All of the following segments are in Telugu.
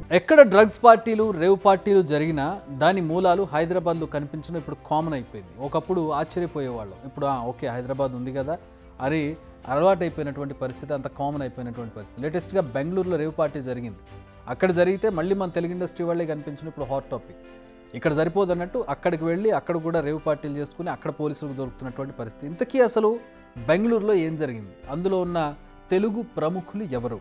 ఎక్కడ డ్రగ్స్ పార్టీలు రేవ్ పార్టీలు జరిగినా దాని మూలాలు హైదరాబాద్లో కనిపించడం ఇప్పుడు కామన్ అయిపోయింది ఒకప్పుడు ఆశ్చర్యపోయేవాళ్ళం ఇప్పుడు "ఆ, ఓకే హైదరాబాద్ ఉంది కదా అని అలవాటు అయిపోయినటువంటి పరిస్థితి అంత కామన్ అయిపోయినటువంటి పరిస్థితి లేటెస్ట్గా బెంగళూరులో రేవ్ పార్టీ జరిగింది అక్కడ జరిగితే మళ్ళీ మన తెలుగు ఇండస్ట్రీ వాళ్ళే కనిపించిన ఇప్పుడు హాట్ టాపిక్ ఇక్కడ సరిపోదన్నట్టు అక్కడికి వెళ్ళి అక్కడ కూడా రేవ్ పార్టీలు చేసుకుని అక్కడ పోలీసులకు దొరుకుతున్నటువంటి పరిస్థితి ఇంతకీ అసలు బెంగళూరులో ఏం జరిగింది అందులో ఉన్న తెలుగు ప్రముఖులు ఎవరు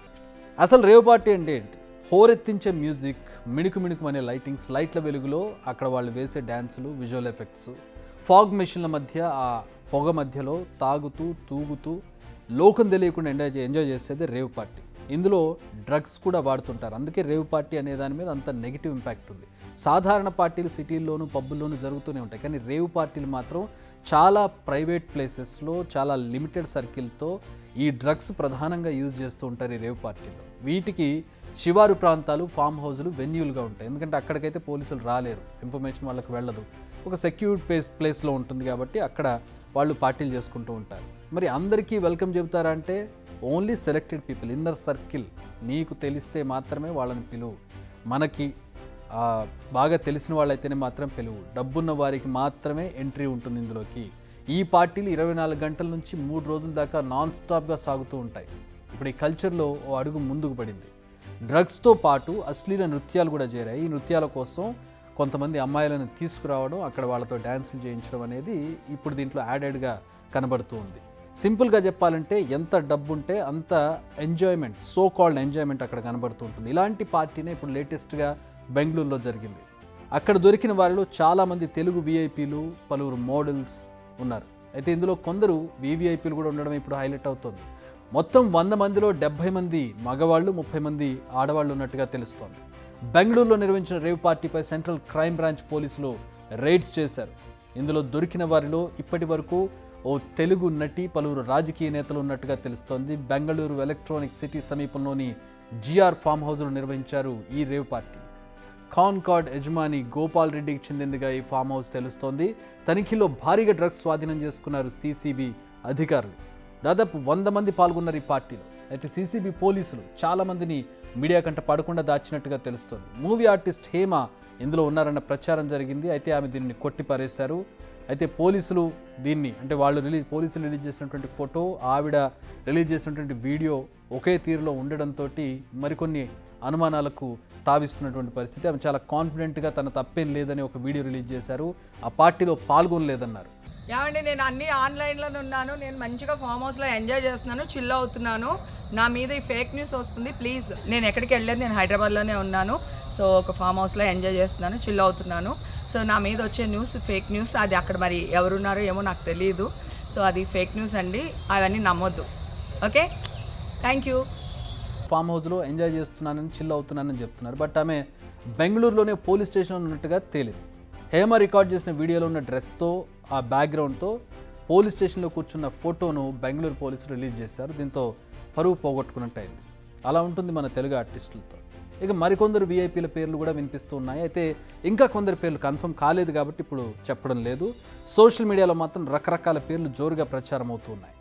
అసలు రేవ్ పార్టీ అంటే ఏంటి హోరెత్తించే మ్యూజిక్ మిణుకు మిణుకు అనే లైటింగ్స్ లైట్ల వెలుగులో అక్కడ వాళ్ళు వేసే డ్యాన్సులు విజువల్ ఎఫెక్ట్స్ ఫాగ్ మెషిన్ల మధ్య ఆ పొగ మధ్యలో తాగుతూ తూగుతూ లోకం తెలియకుండా ఎంజాయ్ చే- ఎంజాయ్ చేసేది రేవ్ పార్టీ ఇందులో డ్రగ్స్ కూడా వాడుతుంటారు అందుకే రేవ్ పార్టీ అనే దాని మీద అంత నెగిటివ్ ఇంపాక్ట్ ఉంది సాధారణ పార్టీలు సిటీల్లోనూ పబ్బుల్లోనూ జరుగుతూనే ఉంటాయి కానీ రేవ్ పార్టీలు మాత్రం చాలా ప్రైవేట్ ప్లేసెస్లో చాలా లిమిటెడ్ సర్కిల్తో ఈ డ్రగ్స్ ప్రధానంగా యూజ్ చేస్తూ ఉంటారు ఈ రేవ్ పార్టీలో వీటికి శివారు ప్రాంతాలు ఫామ్ హౌజులు వెన్యూలుగా ఉంటాయి ఎందుకంటే అక్కడికైతే పోలీసులు రాలేరు ఇన్ఫర్మేషన్ వాళ్ళకి వెళ్ళదు ఒక సెక్యూర్డ్ ప్లేస్ ప్లేస్లో ఉంటుంది కాబట్టి అక్కడ వాళ్ళు పార్టీలు చేసుకుంటూ ఉంటారు మరి అందరికీ వెల్కమ్ చెబుతారా అంటే only selected people inner circle నీకు తెలిస్తే మాత్రమే వాళ్ళని పిలువు మనకి ఆ, బాగా తెలిసిన వాళ్ళైతేనే మాత్రం పిలువు డబ్బున్న వారికి మాత్రమే ఎంట్రీ ఉంటుంది ఇందులోకి ఈ పార్టీలు ఇరవై నాలుగు గంటల నుంచి మూడు రోజుల దాకా నాన్ స్టాప్గా సాగుతూ ఉంటాయి ఇప్పుడు ఈ కల్చర్లో ఓ అడుగు ముందుకు పడింది డ్రగ్స్తో పాటు అశ్లీల నృత్యాలు కూడా చేరాయి ఈ నృత్యాల కోసం కొంతమంది అమ్మాయిలను తీసుకురావడం అక్కడ వాళ్ళతో డ్యాన్సులు చేయించడం అనేది ఇప్పుడు దీంట్లో యాడెడ్గా కనబడుతూ ఉంది సింపుల్గా చెప్పాలంటే ఎంత డబ్బు ఉంటే అంత ఎంజాయ్మెంట్ సో కాల్డ్ ఎంజాయ్మెంట్ అక్కడ కనబడుతూ ఉంటుంది ఇలాంటి పార్టీనే ఇప్పుడు లేటెస్ట్గా బెంగళూరులో జరిగింది అక్కడ దొరికిన వారిలో చాలామంది తెలుగు విఐపీలు పలువురు మోడల్స్ ఉన్నారు అయితే ఇందులో కొందరు వివిఐపీలు కూడా ఉండడం ఇప్పుడు హైలైట్ అవుతుంది మొత్తం వంద మందిలో డెబ్బై మంది మగవాళ్ళు ముప్పై మంది ఆడవాళ్ళు ఉన్నట్టుగా తెలుస్తోంది బెంగళూరులో నిర్వహించిన రేవ్ పార్టీపై సెంట్రల్ క్రైమ్ బ్రాంచ్ పోలీసులు రైడ్స్ చేశారు ఇందులో దొరికిన వారిలో ఇప్పటి వరకు ఓ తెలుగు నటి పలువురు రాజకీయ నేతలు ఉన్నట్టుగా తెలుస్తోంది బెంగళూరు ఎలక్ట్రానిక్ సిటీ సమీపంలోని జిఆర్ ఫామ్ హౌస్లో నిర్వహించారు ఈ రేవ్ పార్టీ కాన్కార్డ్ యజమాని గోపాల్ రెడ్డికి చెందిందిగా ఈ ఫామ్ హౌస్ తెలుస్తోంది తనిఖీలో భారీగా డ్రగ్స్ స్వాధీనం చేసుకున్నారు సీసీబీ అధికారులు దాదాపు వంద మంది పాల్గొన్నారు ఈ పార్టీలో అయితే సీసీబీ పోలీసులు చాలా మందిని మీడియా కంట పడకుండా దాచినట్టుగా తెలుస్తోంది మూవీ ఆర్టిస్ట్ హేమ ఇందులో ఉన్నారన్న ప్రచారం జరిగింది అయితే ఆమె దీనిని కొట్టి పారేశారు అయితే పోలీసులు దీన్ని అంటే వాళ్ళు రిలీజ్ పోలీసులు రిలీజ్ చేసినటువంటి ఫోటో ఆవిడ రిలీజ్ చేసినటువంటి వీడియో ఒకే తీరులో ఉండడంతో మరికొన్ని అనుమానాలకు తావిస్తున్నటువంటి పరిస్థితి ఆమె చాలా కాన్ఫిడెంట్గా తన తప్పేం లేదని ఒక వీడియో రిలీజ్ చేశారు ఆ పార్టీలో పాల్గొనలేదన్నారు ఏమండి నేను అన్ని ఆన్లైన్లోనే ఉన్నాను నేను మంచిగా ఫామ్ హౌస్లో ఎంజాయ్ చేస్తున్నాను చిల్ అవుతున్నాను నా మీద ఈ ఫేక్ న్యూస్ వస్తుంది ప్లీజ్ నేను ఎక్కడికి వెళ్ళలేదు నేను హైదరాబాద్లోనే ఉన్నాను సో ఒక ఫామ్ హౌస్లో ఎంజాయ్ చేస్తున్నాను చిల్ అవుతున్నాను సో నా మీద వచ్చే న్యూస్ ఫేక్ న్యూస్ అది అక్కడ మరి ఎవరున్నారో ఏమో నాకు తెలియదు సో అది ఫేక్ న్యూస్ అండి అవన్నీ నమ్మొద్దు ఓకే థ్యాంక్ యూ ఫామ్ హౌస్లో ఎంజాయ్ చేస్తున్నానని చిల్ అవుతున్నానని చెప్తున్నారు బట్ ఆమె బెంగళూరులోనే పోలీస్ స్టేషన్లో ఉన్నట్టుగా తేలింది హేమ రికార్డ్ చేసిన వీడియోలో ఉన్న డ్రెస్తో ఆ బ్యాక్గ్రౌండ్తో పోలీస్ స్టేషన్లో కూర్చున్న ఫోటోను బెంగళూరు పోలీసులు రిలీజ్ చేశారు దీంతో పరువు పోగొట్టుకున్నట్టు అయింది అలా ఉంటుంది మన తెలుగు ఆర్టిస్టులతో ఇక మరికొందరు వీఐపీల పేర్లు కూడా వినిపిస్తూ ఉన్నాయి అయితే ఇంకా కొందరు పేర్లు కన్ఫర్మ్ కాలేదు కాబట్టి ఇప్పుడు చెప్పడం లేదు సోషల్ మీడియాలో మాత్రం రకరకాల పేర్లు జోరుగా ప్రచారం అవుతూ ఉన్నాయి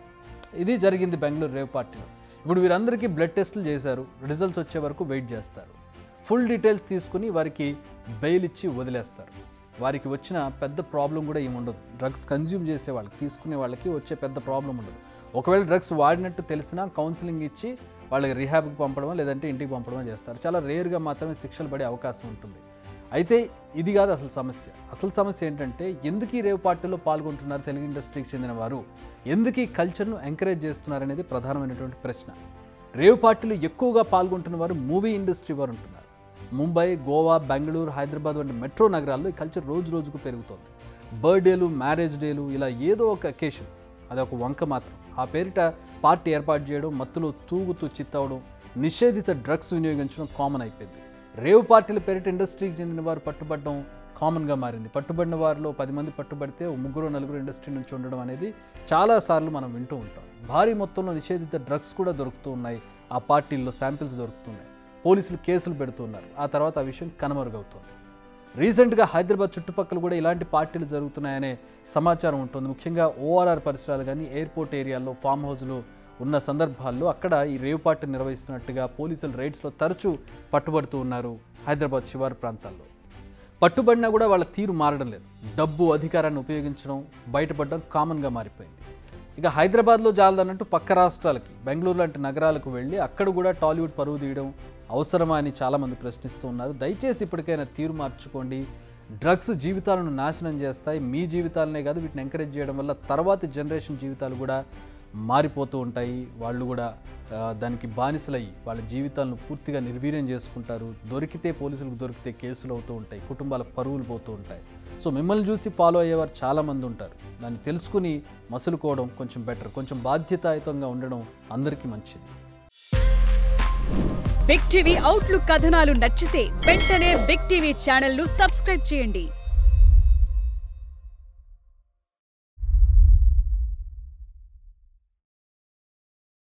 ఇది జరిగింది బెంగళూరు రేవ్ పార్టీలో ఇప్పుడు వీరందరికీ బ్లడ్ టెస్టులు చేశారు రిజల్ట్స్ వచ్చే వరకు వెయిట్ చేస్తారు ఫుల్ డీటెయిల్స్ తీసుకుని వారికి బెయిల్ ఇచ్చి వదిలేస్తారు వారికి వచ్చిన పెద్ద ప్రాబ్లం కూడా ఏమి ఉండదు డ్రగ్స్ కన్జ్యూమ్ చేసే వాళ్ళకి తీసుకునే వాళ్ళకి వచ్చే పెద్ద ప్రాబ్లం ఉండదు ఒకవేళ డ్రగ్స్ వాడినట్టు తెలిసినా కౌన్సిలింగ్ ఇచ్చి వాళ్ళకి రిహాబ్కి పంపడమో లేదంటే ఇంటికి పంపడమో చేస్తారు చాలా రేర్గా మాత్రమే శిక్షలు పడే అవకాశం ఉంటుంది అయితే ఇది కాదు అసలు సమస్య అసలు సమస్య ఏంటంటే ఎందుకు ఈ రేవ్ పార్టీలో పాల్గొంటున్నారు తెలుగు ఇండస్ట్రీకి చెందిన వారు ఎందుకు ఈ కల్చర్ను ఎంకరేజ్ చేస్తున్నారు అనేది ప్రధానమైనటువంటి ప్రశ్న రేవ్ పార్టీలో ఎక్కువగా పాల్గొంటున్న వారు మూవీ ఇండస్ట్రీ వారు ఉంటున్నారు ముంబై గోవా బెంగళూరు హైదరాబాద్ వంటి మెట్రో నగరాల్లో ఈ కల్చర్ రోజు రోజుకు పెరుగుతోంది బర్త్డేలు మ్యారేజ్ డేలు ఇలా ఏదో ఒక అకేషన్ అది ఒక వంక మాత్రం ఆ పేరిట పార్టీ ఏర్పాటు చేయడం మత్తులో తూగుతూ చిత్తవడం నిషేధిత డ్రగ్స్ వినియోగించడం కామన్ అయిపోయింది రేవ్ పార్టీల పేరిట ఇండస్ట్రీకి చెందిన వారు పట్టుబడడం కామన్గా మారింది పట్టుబడిన వారిలో పది మంది పట్టుబడితే ఓ ముగ్గురు నలుగురు ఇండస్ట్రీ నుంచి ఉండడం అనేది చాలాసార్లు మనం వింటూ ఉంటాం భారీ మొత్తంలో నిషేధిత డ్రగ్స్ కూడా దొరుకుతూ ఉన్నాయి ఆ పార్టీల్లో శాంపిల్స్ దొరుకుతున్నాయి పోలీసులు కేసులు పెడుతున్నారు ఆ తర్వాత ఆ విషయం కనుమరుగవుతుంది రీసెంట్గా హైదరాబాద్ చుట్టుపక్కల కూడా ఇలాంటి పార్టీలు జరుగుతున్నాయనే సమాచారం ఉంటుంది ముఖ్యంగా ఓఆర్ఆర్ పరిసరాలు కానీ ఎయిర్పోర్ట్ ఏరియాల్లో ఫామ్ హౌస్లు ఉన్న సందర్భాల్లో అక్కడ ఈ రేవ్ పార్టీ నిర్వహిస్తున్నట్టుగా పోలీసులు రైడ్స్లో తరచూ పట్టుబడుతూ ఉన్నారు హైదరాబాద్ శివారు ప్రాంతాల్లో పట్టుబడినా కూడా వాళ్ళ తీరు మారడం లేదు డబ్బు అధికారాన్ని ఉపయోగించడం బయటపడడం కామన్గా మారిపోయింది ఇక హైదరాబాద్లో జాలదన్నట్టు పక్క రాష్ట్రాలకి బెంగళూరు లాంటి నగరాలకు వెళ్ళి అక్కడ కూడా టాలీవుడ్ పరువు తీయడం అవసరమా అని చాలామంది ప్రశ్నిస్తూ ఉన్నారు దయచేసి ఇప్పటికైనా తీరు మార్చుకోండి డ్రగ్స్ జీవితాలను నాశనం చేస్తాయి మీ జీవితాలనే కాదు వీటిని ఎంకరేజ్ చేయడం వల్ల తర్వాతి జనరేషన్ జీవితాలు కూడా మారిపోతూ ఉంటాయి వాళ్ళు కూడా ఆ, దానికి బానిసలయ్యి వాళ్ళ జీవితాలను పూర్తిగా నిర్వీర్యం చేసుకుంటారు దొరికితే పోలీసులకు దొరికితే కేసులు అవుతూ ఉంటాయి కుటుంబాల పరువులు పోతూ ఉంటాయి సో మిమ్మల్ని చూసి ఫాలో అయ్యేవారు చాలామంది ఉంటారు దాన్ని తెలుసుకుని మసులుకోవడం కొంచెం బెటర్ కొంచెం బాధ్యతాయుతంగా ఉండడం అందరికీ మంచిది బిగ్ టీవీ అవుట్లుక్ కథనాలు నచ్చితే వెంటనే బిగ్ టీవీ ఛానల్ ను సబ్స్క్రైబ్ చేయండి